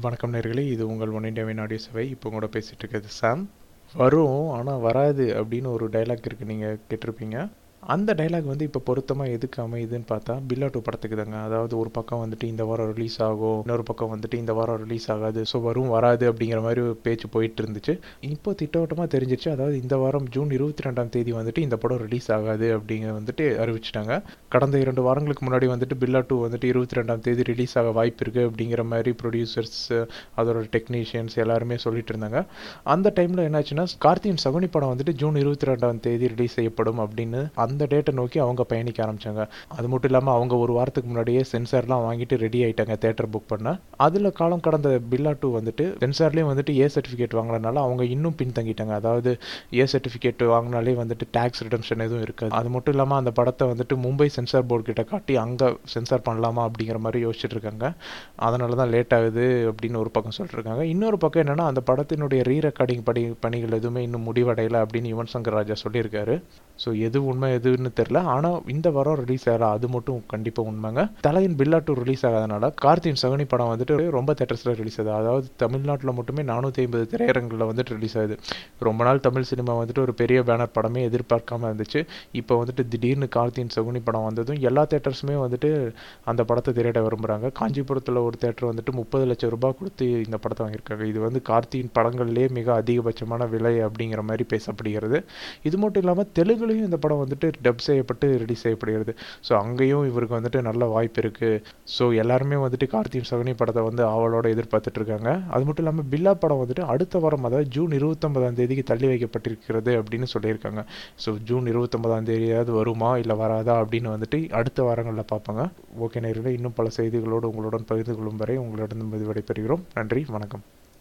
வணக்கம் நேர்களே இது உங்கள் ஒன் இண்டியாவின் ஆடியோ சபை இப்போ கூட பேசிகிட்டு இருக்கிறது சாம் வரும் ஆனால் வராது அப்படின்னு ஒரு டைலாக் இருக்குது நீங்கள் கேட்டிருப்பீங்க அந்த டைலாக் வந்து இப்போ பொருத்தமாக எதுக்கு அமையுதுன்னு பார்த்தா பில்லா டூ படத்துக்கு தாங்க அதாவது ஒரு பக்கம் வந்துட்டு இந்த வாரம் ரிலீஸ் ஆகும் இன்னொரு பக்கம் வந்துட்டு இந்த வாரம் ரிலீஸ் ஆகாது ஸோ வரும் வராது அப்படிங்கிற மாதிரி ஒரு பேச்சு போயிட்டு இருந்துச்சு இப்போ திட்டவட்டமாக தெரிஞ்சிச்சு அதாவது இந்த வாரம் ஜூன் இருபத்தி ரெண்டாம் தேதி வந்துட்டு இந்த படம் ரிலீஸ் ஆகாது அப்படிங்கிற வந்துட்டு அறிவிச்சிட்டாங்க கடந்த இரண்டு வாரங்களுக்கு முன்னாடி வந்துட்டு பில்லா டூ வந்துட்டு இருபத்தி ரெண்டாம் தேதி ரிலீஸ் ஆக வாய்ப்பு இருக்குது அப்படிங்கிற மாதிரி ப்ரொடியூசர்ஸ் அதோட டெக்னீஷியன்ஸ் எல்லாருமே சொல்லிட்டு இருந்தாங்க அந்த டைமில் என்னாச்சுன்னா கார்த்தியின் சகுனி படம் வந்துட்டு ஜூன் இருபத்தி ரெண்டாம் தேதி ரிலீஸ் செய்யப்படும் அப்படின்னு அந்த டேட்டை நோக்கி அவங்க பயணிக்க ஆரம்பிச்சாங்க அது மட்டும் இல்லாமல் அவங்க ஒரு வாரத்துக்கு முன்னாடியே சென்சார்லாம் வாங்கிட்டு ரெடி ஆயிட்டாங்க தேட்டர் புக் பண்ண அதில் காலம் கடந்த பில்லா டூ வந்துட்டு சென்சார்லேயும் வந்துட்டு ஏ சர்டிஃபிகேட் வாங்கினதுனால அவங்க இன்னும் பின்தங்கிட்டாங்க அதாவது ஏ சர்டிஃபிகேட் வாங்கினாலே வந்துட்டு டேக்ஸ் ரிடம்ஷன் எதுவும் இருக்காது அது மட்டும் இல்லாமல் அந்த படத்தை வந்துட்டு மும்பை சென்சார் போர்டு கிட்ட காட்டி அங்கே சென்சார் பண்ணலாமா அப்படிங்கிற மாதிரி யோசிச்சுட்டு இருக்காங்க அதனால தான் லேட் ஆகுது அப்படின்னு ஒரு பக்கம் சொல்லிட்டு இருக்காங்க இன்னொரு பக்கம் என்னன்னா அந்த படத்தினுடைய ரீ ரெக்கார்டிங் படி பணிகள் எதுவுமே இன்னும் முடிவடையலை அப்படின்னு யுவன் சங்கர் ராஜா சொல்லியிருக்காரு ஸோ எது உண்மை எதுன்னு தெரில ஆனால் இந்த வாரம் ரிலீஸ் ஆகல அது மட்டும் கண்டிப்பாக உண்மைங்க தலையின் பில்லா டூ ரிலீஸ் ஆகாதனால கார்த்தியின் சகுனி படம் வந்துட்டு ரொம்ப தேட்டர்ஸில் ரிலீஸ் ஆகுது அதாவது தமிழ்நாட்டில் மட்டுமே நானூற்றி ஐம்பது திரையரங்களில் வந்துட்டு ரிலீஸ் ஆகுது ரொம்ப நாள் தமிழ் சினிமா வந்துட்டு ஒரு பெரிய பேனர் படமே எதிர்பார்க்காம இருந்துச்சு இப்போ வந்துட்டு திடீர்னு கார்த்தியின் சகுனி படம் வந்ததும் எல்லா தேட்டர்ஸுமே வந்துட்டு அந்த படத்தை திரையிட விரும்புகிறாங்க காஞ்சிபுரத்தில் ஒரு தேட்டர் வந்துட்டு முப்பது லட்சம் ரூபாய் கொடுத்து இந்த படத்தை வாங்கியிருக்காங்க இது வந்து கார்த்தியின் படங்கள்லேயே மிக அதிகபட்சமான விலை அப்படிங்கிற மாதிரி பேசப்படுகிறது இது மட்டும் இல்லாமல் தெலுங்குலேயும் இந்த படம் வந்துட்டு டப் செய்யப்பட்டு ரிலீஸ் செய்யப்படுகிறது ஸோ அங்கேயும் இவருக்கு வந்துட்டு நல்ல வாய்ப்பு இருக்குது ஸோ எல்லாருமே வந்துட்டு கார்த்தியின் சகுனி படத்தை வந்து ஆவலோட எதிர்பார்த்துட்டு இருக்காங்க அது மட்டும் இல்லாமல் பில்லா படம் வந்துட்டு அடுத்த வாரம் அதாவது ஜூன் இருபத்தொன்பதாம் தேதிக்கு தள்ளி வைக்கப்பட்டிருக்கிறது அப்படின்னு சொல்லியிருக்காங்க ஸோ ஜூன் இருபத்தொன்பதாம் தேதியாவது வருமா இல்லை வராதா அப்படின்னு வந்துட்டு அடுத்த வாரங்களில் பார்ப்பாங்க ஓகே நேரில் இன்னும் பல செய்திகளோடு உங்களுடன் பகிர்ந்து கொள்ளும் வரை உங்களிடம் விடைபெறுகிறோம் நன்றி வணக்கம்